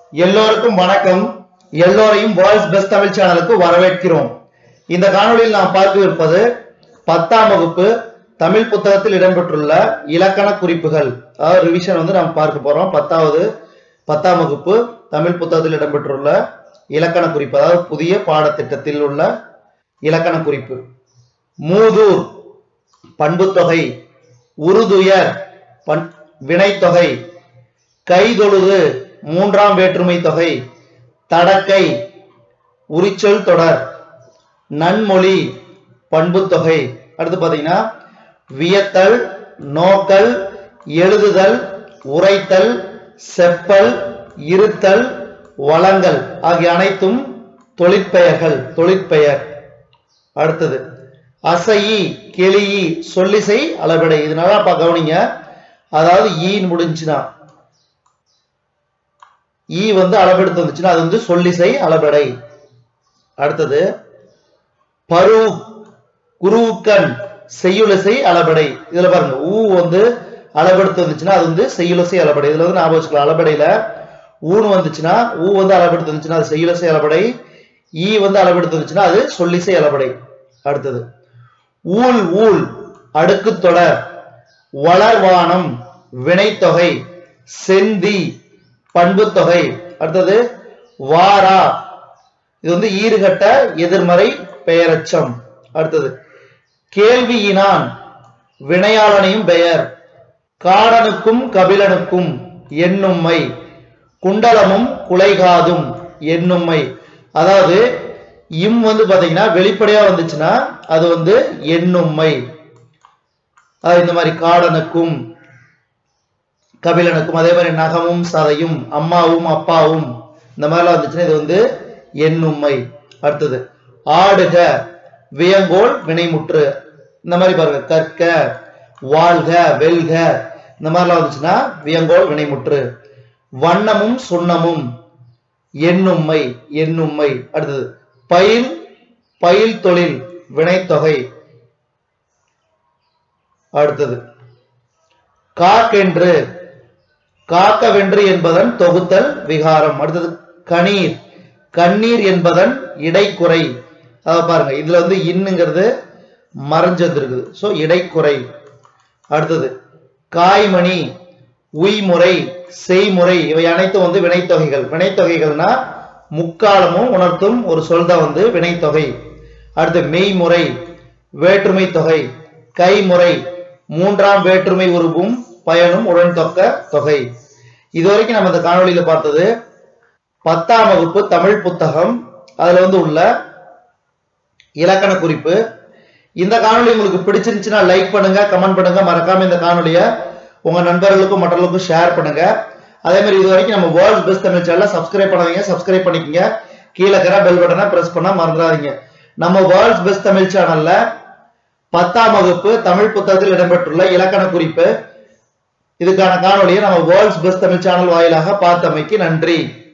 எல்லோருக்கும் வணக்கம் எல்லோரையும் வேர்ல்ட்ஸ் பெஸ்ட் தமிழ் சேனலுக்கு வரவேற்கிறோம் இந்த காணொளியில் நாம் பார்க்கவிருப்பது பத்தாம் வகுப்பு தமிழ் புத்தகத்தில் இடம்பெற்றுள்ள இலக்கண குறிப்புகள் அதாவது ரிவிஷன் வந்து நாம் பார்க்க போறோம் பத்தாவது பத்தாம் வகுப்பு தமிழ் புத்தகத்தில் இடம்பெற்றுள்ள இலக்கண குறிப்பு அதாவது புதிய பாடத்திட்டத்தில் உள்ள இலக்கண குறிப்பு மூதூர் பண்புத்தொகை உருதுயர் பண் வினைத்தொகை கைதொழுது மூன்றாம் வேற்றுமை தொகை தடக்கை உரிச்சொல் தொடர் நன்மொழி பண்புத்தொகை அடுத்து பாத்தீங்கன்னா வியத்தல் நோக்கல் எழுதுதல் உரைத்தல் செப்பல் இருத்தல் வளங்கள் ஆகிய அனைத்தும் தொழிற்பெயர்கள் தொழிற்பெயர் அடுத்தது அசையி கிளியி சொல்லிசை அளபடை இது நல்லா பா கவனிங்க அதாவது ஈன்னு முடிஞ்சுன்னா ஈ வந்து அளபெடுத்து வந்துச்சுன்னா அது வந்து சொல்லிசை அளபடை அடுத்தது பரு குருவுக்கண் செய்யுளிசை அளபடை இதுல பாருங்க ஊ வந்து அளபெடுத்து வந்துச்சுன்னா அது வந்து செய்யுளிசை அளபடை இதுல வந்து ஞாபகம் வச்சுக்கலாம் அளபடையில ஊன்னு வந்துச்சுன்னா ஊ வந்து அளபெடுத்து வந்துச்சுன்னா அது செய்யுளிசை அளபடை ஈ வந்து அளபெடுத்து வந்துச்சுன்னா அது சொல்லிசை அளபடை அடுத்தது ஊழ் ஊழ் அடுக்கு தொடர் வளர்வானம் வினைத்தொகை செந்தி பண்புத்தொகை அடுத்தது வாரா இது வந்து ஈறுகட்ட எதிர்மறை பெயரச்சம் அடுத்தது கேள்வியினான் வினையாளனையும் பெயர் காடனுக்கும் கபிலனுக்கும் எண்ணும்மை குண்டலமும் குலைகாதும் எண்ணும்மை அதாவது இம் வந்து பாத்தீங்கன்னா வெளிப்படையா வந்துச்சுன்னா அது வந்து எண்ணும்மை அதாவது இந்த மாதிரி காடனுக்கும் கபிலனுக்கும் அதே மாதிரி நகமும் சதையும் அம்மாவும் அப்பாவும் இந்த மாதிரிலாம் வந்துச்சுன்னா இது வந்து எண்ணும்மை அடுத்தது ஆடுக வியங்கோல் வினைமுற்று இந்த மாதிரி பாருங்க கற்க வாழ்க வெல்க இந்த மாதிரிலாம் வந்துச்சுன்னா வியங்கோல் வினைமுற்று வண்ணமும் சுண்ணமும் எண்ணும்மை எண்ணும்மை அடுத்தது பயில் பயில் தொழில் வினைத்தொகை அடுத்தது காக்கென்று காக்கவென்று என்பதன் தொகுத்தல் விகாரம் அடுத்தது கணீர் கண்ணீர் என்பதன் இடைக்குறை அத பாருங்க இதுல வந்து இன்னுங்கிறது மறைஞ்சு வந்திருக்குது சோ இடைக்குறை அடுத்தது காய்மணி உய்முறை செய்முறை இவை அனைத்தும் வந்து வினைத்தொகைகள் வினைத்தொகைகள்னா முக்காலமும் உணர்த்தும் ஒரு சொல் தான் வந்து வினைத்தொகை அடுத்து மெய்முறை வேற்றுமை தொகை கைமுறை மூன்றாம் வேற்றுமை உருவும் பயனும் உடன் தொக்க தொகை இதுவரைக்கும் நம்ம இந்த காணொளியில பார்த்தது பத்தாம் வகுப்பு தமிழ் புத்தகம் அதுல வந்து உள்ள இலக்கண குறிப்பு இந்த காணொளி உங்களுக்கு பிடிச்சிருந்துச்சுன்னா லைக் பண்ணுங்க கமெண்ட் பண்ணுங்க மறக்காம இந்த காணொலியை உங்க நண்பர்களுக்கும் மற்றவர்களுக்கும் ஷேர் பண்ணுங்க அதே மாதிரி இது வரைக்கும் நம்ம வேர்ல்ட் பெஸ்ட் தமிழ் சேனலை சப்ஸ்கிரைப் பண்ணாதீங்க சப்ஸ்கிரைப் பண்ணிக்கங்க கீழே இருக்கிற பெல் பட்டனை பிரஸ் பண்ண மறந்துடாதீங்க நம்ம வேர்ல்ட் பெஸ்ட் தமிழ் சேனல்ல பத்தாம் வகுப்பு தமிழ் புத்தகத்தில் இடம்பெற்றுள்ள இலக்கண குறிப்பு இதுக்கான காணொலியை நம்ம வேர்ல்ட்ஸ் பெஸ்ட் தமிழ் சேனல் வாயிலாக பார்த்தமைக்கு நன்றி